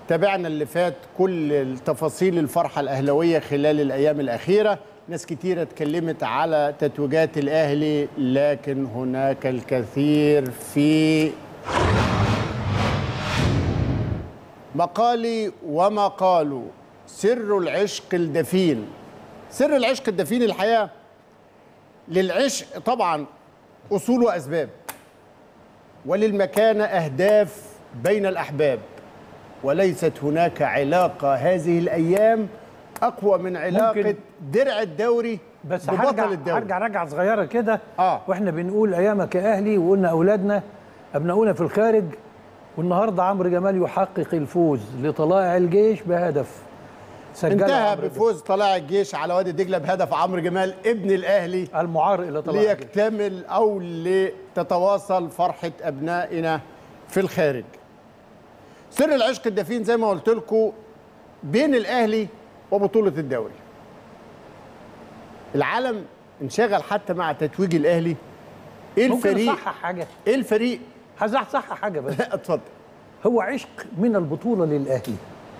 تابعنا اللي فات كل التفاصيل الفرحة الأهلوية خلال الأيام الأخيرة ناس كتيرة اتكلمت على تتويجات الأهلي لكن هناك الكثير في مقالي وما قالوا سر العشق الدفين سر العشق الدفين الحقيقة للعشق طبعا أصول وأسباب وللمكانة أهداف بين الأحباب وليست هناك علاقة هذه الأيام أقوى من علاقة ممكن- درع الدوري بس ببطل هرجع الدوري هرجع رجعه صغيره كده آه. واحنا بنقول ايامك يا اهلي وقلنا اولادنا ابناؤنا في الخارج والنهارده عمرو جمال يحقق الفوز لطلائع الجيش بهدف سجله انتهى عمرو بفوز طلائع الجيش على وادي دجلة بهدف عمرو جمال ابن الأهلي جمال. المعار الى طلائع الجيش ليكتمل أو لتتواصل فرحة أبنائنا في الخارج سر العشق الدفين زي ما قلت لكم بين الأهلي وبطولة الدوري العالم انشغل حتى مع تتويج الأهلي ايه ممكن الفريق اصحح حاجه ايه الفريق هصحح حاجه بس اتفضل هو عشق من البطوله للاهلي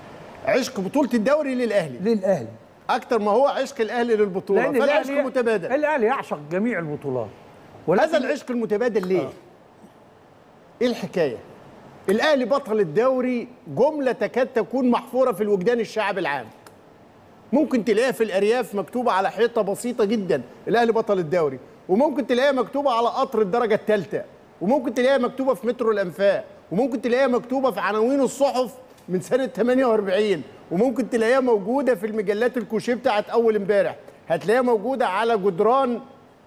عشق بطولة الدوري للأهلي للاهلي اكتر ما هو عشق الأهلي للبطولة فالعشق متبادل الاهلي يعشق جميع البطولات هذا العشق المتبادل ليه؟ آه. ايه الحكايه؟ الاهلي بطل الدوري جمله تكاد تكون محفوره في الوجدان الشعب العام. ممكن تلاقيها في الارياف مكتوبه على حيطه بسيطه جدا الاهلي بطل الدوري وممكن تلاقيها مكتوبه على قطر الدرجه الثالثه وممكن تلاقيها مكتوبه في مترو الانفاق وممكن تلاقيها مكتوبه في عناوين الصحف من سنه 48 وممكن تلاقيها موجوده في المجلات الكوشيه بتاعت اول امبارح هتلاقيها موجوده على جدران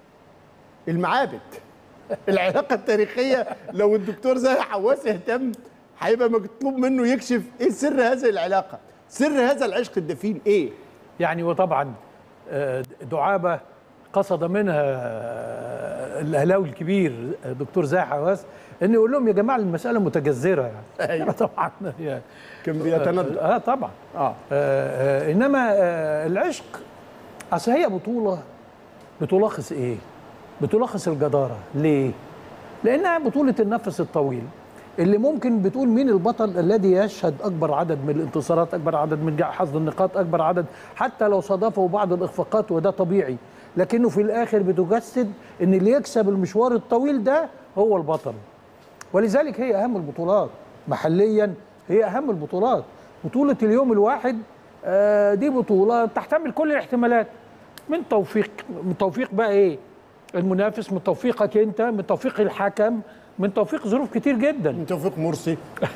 المعابد العلاقه التاريخيه لو الدكتور زاهي حواس اهتم هيبقى مطلوب منه يكشف ايه سر هذه العلاقه سر هذا العشق الدفين ايه يعني وطبعا آه، دعابه قصد منها آه، الاهلاوي الكبير آه، دكتور زاهي حواس انه يقول لهم يا جماعه المساله متجذره يعني أيوة. طبعا هي- كان بيتندى اه طبعا اه آه آه انما آه العشق اصل هي بطوله بتلخص ايه؟ بتلخص الجداره ليه؟ لانها بطوله النفس الطويل اللي ممكن بتقول مين البطل الذي يشهد اكبر عدد من الانتصارات اكبر عدد من حصد النقاط اكبر عدد حتى لو صادفه بعض الاخفاقات وده طبيعي لكنه في الاخر بتجسد ان اللي يكسب المشوار الطويل ده هو البطل ولذلك هي اهم البطولات محليا هي اهم البطولات بطوله اليوم الواحد آه، دي بطوله تحتمل كل الاحتمالات من توفيق من توفيق بقى ايه المنافس من توفيقك انت من توفيق الحكم من توفيق ظروف كتير جدا من توفيق مرسي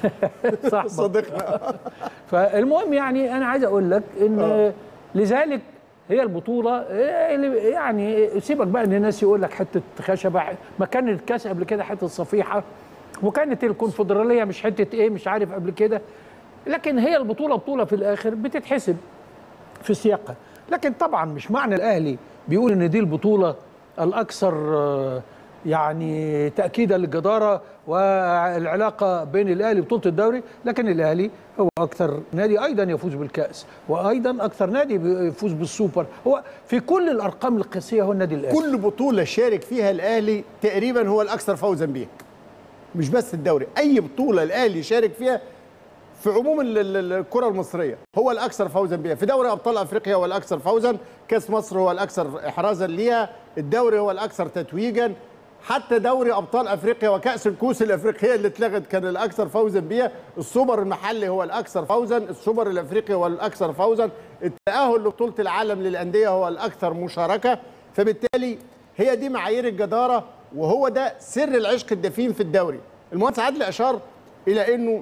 صح صديقنا فالمهم يعني انا عايز اقول لك ان لذلك هي البطوله إيه اللي- يعني سيبك بقى ان الناس يقول لك حته خشبه ما كان الكاس قبل كده حته صفيحه وكانت الكونفدراليه مش حته ايه مش عارف قبل كده لكن هي البطوله بطوله في الاخر بتتحسب في سياقها لكن طبعا مش معنى الاهلي بيقول ان دي البطوله الاكثر آه، يعني تاكيدا للجداره والعلاقه بين الاهلي وبطوله الدوري لكن الاهلي هو اكثر نادي ايضا يفوز بالكاس وايضا اكثر نادي يفوز بالسوبر هو في كل الارقام القياسيه هو النادي الاهلي كل بطوله شارك فيها الاهلي تقريبا هو الاكثر فوزا بيها مش بس الدوري اي بطوله الاهلي شارك فيها في عموم ال- ال- الكره المصريه هو الاكثر فوزا بيها في دوري ابطال افريقيا هو الاكثر فوزا كاس مصر هو الاكثر احرازا ليها الدوري هو الاكثر تتويجا حتى دوري ابطال افريقيا وكاس الكؤوس الافريقيه اللي اتلغت كان الاكثر فوزا بيها السوبر المحلي هو الاكثر فوزا السوبر الافريقي هو الاكثر فوزا التاهل لبطوله العالم للانديه هو الاكثر مشاركه فبالتالي هي دي معايير الجداره وهو ده سر العشق الدفين في الدوري المهندس عادل اشار الى انه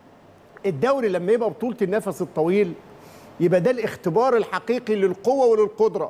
الدوري لما يبقى بطولة النفس الطويل يبقى ده الاختبار الحقيقي للقوة وللقدرة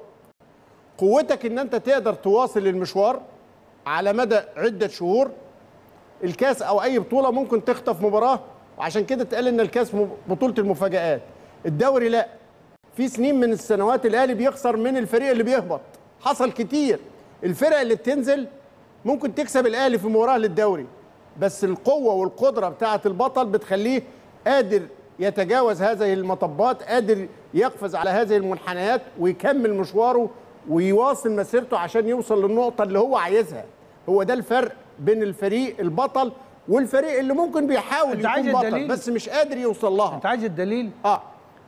قوتك ان انت تقدر تواصل المشوار على مدى عدة شهور الكاس او اي بطولة ممكن تخطف مباراة وعشان كده اتقال ان الكاس م- بطولة المفاجآت الدوري لا في سنين من السنوات الاهلي بيخسر من الفريق اللي بيهبط حصل كتير الفرق اللي بتنزل ممكن تكسب الاهلي في مباراه للدوري بس القوه والقدره بتاعه البطل بتخليه قادر يتجاوز هذه المطبات قادر يقفز على هذه المنحنيات ويكمل مشواره ويواصل مسيرته عشان يوصل للنقطه اللي هو عايزها هو ده الفرق بين الفريق البطل والفريق اللي ممكن بيحاول أنت عايز يكون بطل الدليل؟ بس مش قادر يوصل لها انت عايز الدليل اه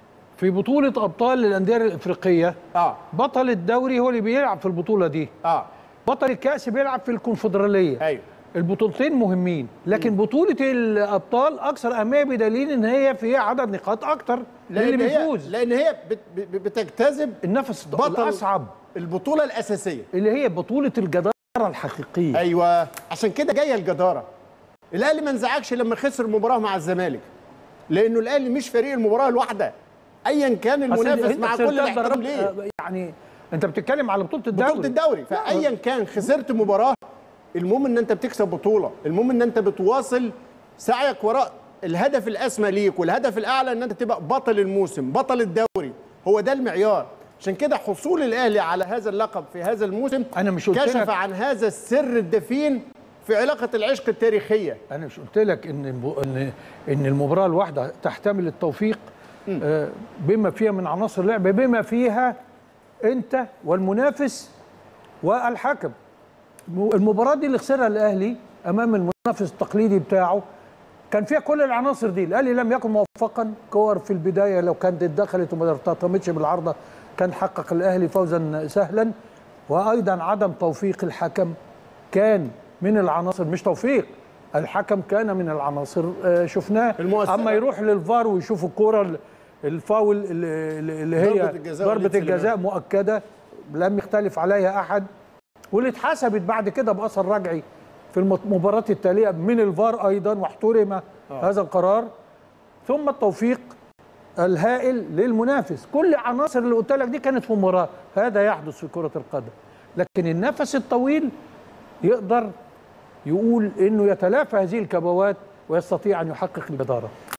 في بطوله ابطال الانديه الافريقيه اه بطل الدوري هو اللي بيلعب في البطوله دي اه بطل الكاس بيلعب في الكونفدراليه ايوه البطولتين مهمين لكن بطوله الابطال اكثر اهميه بدليل ان هي فيها عدد نقاط اكتر للي لان هي بيفوز لان هي بت ب- بتجتذب النفس الط- بطل الاصعب البطوله الاساسيه اللي هي بطوله الجداره الحقيقيه ايوه عشان كده جايه الجداره الاهلي ما انزعجش لما خسر مباراه مع الزمالك لانه الاهلي مش فريق المباراه الواحده ايا كان أصل المنافس أنت مع خسرتها كل الاحترام بضربات- ليه آه، يعني انت بتتكلم على بطوله الدوري بطوله الدوري فايا كان خسرت مباراه المهم ان انت بتكسب بطوله المهم ان انت بتواصل سعيك وراء الهدف الاسمى ليك والهدف الاعلى ان انت تبقى بطل الموسم بطل الدوري هو ده المعيار عشان كده حصول الاهلي على هذا اللقب في هذا الموسم أنا مش قلت كشف لك- عن هذا السر الدفين في علاقه العشق التاريخيه انا مش قلت لك ان الم- ان ان المباراه الواحده تحتمل التوفيق آه، بما فيها من عناصر لعب بما فيها انت والمنافس والحكم م- المباراه دي اللي خسرها الاهلي امام المنافس التقليدي بتاعه كان فيها كل العناصر دي الاهلي لم يكن موفقا كور في البدايه لو كانت اتدخلت وما ارتطمتش بالعارضه كان حقق الاهلي فوزا سهلا وايضا عدم توفيق الحكم كان من العناصر مش توفيق الحكم كان من العناصر آه، شفناه المؤثرة. اما يروح للفار ويشوف الكوره ال- الفاول اللي اللي هي ضربة الجزاء ضربه وليد سليمان. الجزاء مؤكده لم يختلف عليها احد واللي اتحسبت بعد كده باثر رجعي في المباراه التاليه من الفار ايضا واحترم آه. هذا القرار ثم التوفيق الهائل للمنافس كل عناصر اللي قلت لك دي كانت في مباراه هذا يحدث في كره القدم لكن النفس الطويل يقدر يقول انه يتلافى هذه الكبوات ويستطيع ان يحقق الجداره